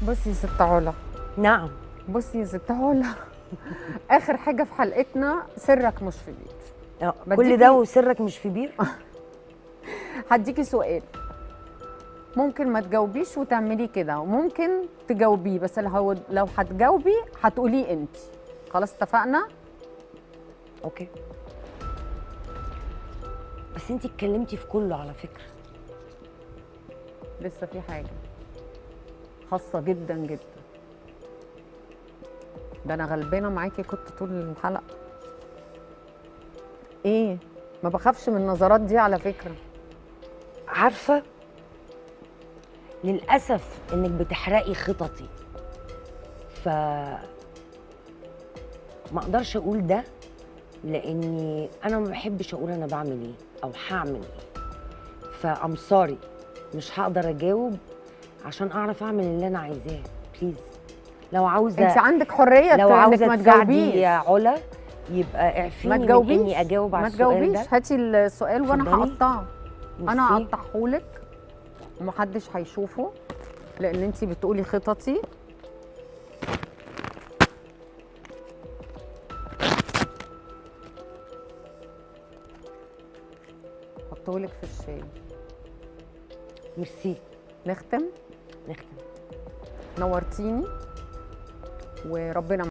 بصي يا ست علا نعم بصي يا ست علا اخر حاجه في حلقتنا سرك مش في بيت آه، بديكي- كل ده وسرك مش في بير هديكي سؤال ممكن ما تجاوبيش وتعملي كده وممكن تجاوبيه بس لو لو هتجاوبي هتقوليه انت خلاص اتفقنا اوكي بس انت اتكلمتي في كله على فكره لسه في حاجه خاصه جدا جدا ده انا غلبانه معاكي كنت طول الحلقه ايه ما بخافش من النظرات دي على فكره عارفه للاسف انك بتحرقي خططي ف ما اقدرش اقول ده لاني انا ما بحبش اقول انا بعمل ايه او هعمل ايه فام سوري مش هقدر اجاوب عشان اعرف اعمل اللي انا عايزاه بليز لو عاوزه انت عندك حريه لو انك عاوزه ما تساعدي تجاوبيش يا علا يبقى اعفيني ما من تجاوبيش اني اجاوب على ما السؤال تجاوبيش ده هاتي السؤال وانا اتفضلي. هقطعه انا ميرسي. هقطعهولك ومحدش هيشوفه لان انت بتقولي خططي حطهولك في الشاي ميرسي نختم نختم نورتيني وربنا